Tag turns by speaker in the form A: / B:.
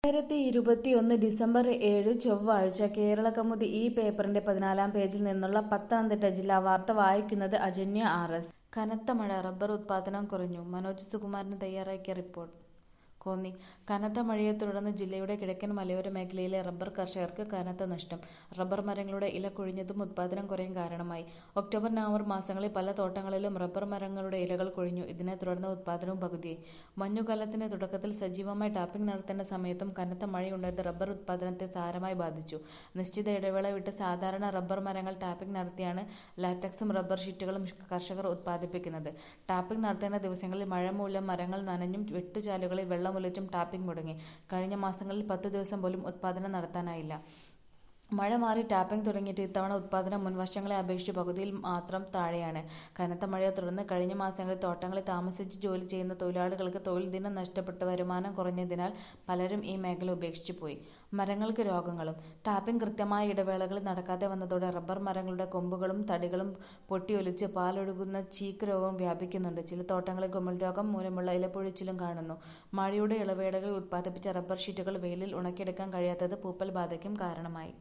A: രണ്ടായിരത്തി ഇരുപത്തിയൊന്ന് ഡിസംബർ ഏഴ് ചൊവ്വാഴ്ച കേരളകൗമുദി ഈ പേപ്പറിന്റെ പതിനാലാം പേജിൽ നിന്നുള്ള പത്തനംതിട്ട ജില്ലാ വാർത്ത വായിക്കുന്നത് അജന്യ ആർ എസ്. കനത്ത മഴ റബ്ബർ ഉത്പാദനം കുറഞ്ഞു മനോജ് സുകുമാരൻ തയ്യാറാക്കിയ റിപ്പോർട്ട് കോന്നി കനത്ത മഴയെ തുടർന്ന് ജില്ലയുടെ കിഴക്കൻ മലയോര മേഖലയിലെ റബ്ബർ കർഷകർക്ക് കനത്ത നഷ്ടം. റബ്ബർ മരങ്ങളുടെ ഇല കൊഴിഞ്ഞതും ഉത്പാദനം കുറയാൻ കാരണമായി. ഒക്ടോബർ നവംബർ മാസങ്ങളിൽ പല തോട്ടങ്ങളിലും റബ്ബർ മരങ്ങളുടെ ഇലകൾ കൊഴിഞ്ഞു. ഇതിനെ തുടർന്ന് ഉത്പാദനവും പകുതിയായി. മഞ്ഞുകാലത്തിന്റെ തുടക്കത്തിൽ സജീവമായി ടാപ്പിംഗ് നടത്തേണ്ട സമയത്തും കനത്ത മഴയുണ്ടായത് റബ്ബർ ഉത്പാദനത്തെ സാരമായി ബാധിച്ചു. നിശ്ചിത ഇടവേള വിട്ട് സാധാരണ റബ്ബർ മരങ്ങൾ ടാപ്പിംഗ് നടത്തിയാണ് ലാറ്റക്സും റബ്ബർ ഷീറ്റുകളും കർഷകർ ഉത്പാദിപ്പിക്കുന്നത്. ടാപ്പിംഗ് നടത്തേണ്ട ദിവസങ്ങളിൽ മഴ മൂലം മരങ്ങൾ നനഞ്ഞും വെട്ടുചാലുകളിൽ വെള്ളമൊലിച്ചും ടാപ്പിംഗ് മുടങ്ങി. കഴിഞ്ഞ മാസങ്ങളിൽ പത്തു ദിവസം പോലും ഉത്പാദനം നടത്താനായില്ല. മഴ മാറി ടാപ്പിംഗ് തുടങ്ങിയിട്ട് ഇത്തവണ ഉത്പാദനം മുൻവർഷങ്ങളെ അപേക്ഷിച്ച് പകുതിയിൽ മാത്രം താഴെയാണ്. കനത്ത മഴയെ തുടർന്ന് കഴിഞ്ഞ മാസങ്ങളിൽ തോട്ടങ്ങളിൽ താമസിച്ച് ജോലി ചെയ്യുന്ന തൊഴിലാളികൾക്ക് തൊഴിൽ ദിനം നഷ്ടപ്പെട്ട് വരുമാനം കുറഞ്ഞതിനാൽ പലരും ഈ മേഖല ഉപേക്ഷിച്ചു പോയി. മരങ്ങൾക്ക് രോഗങ്ങളും ടാപ്പിംഗ് കൃത്യമായ ഇടവേളകളിൽ നടക്കാതെ വന്നതോടെ റബ്ബർ മരങ്ങളുടെ കൊമ്പുകളും തടികളും പൊട്ടിയൊലിച്ച് പാലൊഴുകുന്ന ചീക്ക് രോഗവും വ്യാപിക്കുന്നുണ്ട്. ചില തോട്ടങ്ങളിൽ കുമിൾ രോഗം മൂലമുള്ള ഇലപ്പൊഴിച്ചിലും കാണുന്നു. മഴയുടെ ഇടവേളകളിൽ ഉത്പാദിപ്പിച്ച റബ്ബർ ഷീറ്റുകൾ വെയിലിൽ ഉണക്കിയെടുക്കാൻ കഴിയാത്തത് പൂപ്പൽ ബാധയ്ക്കും കാരണമായി.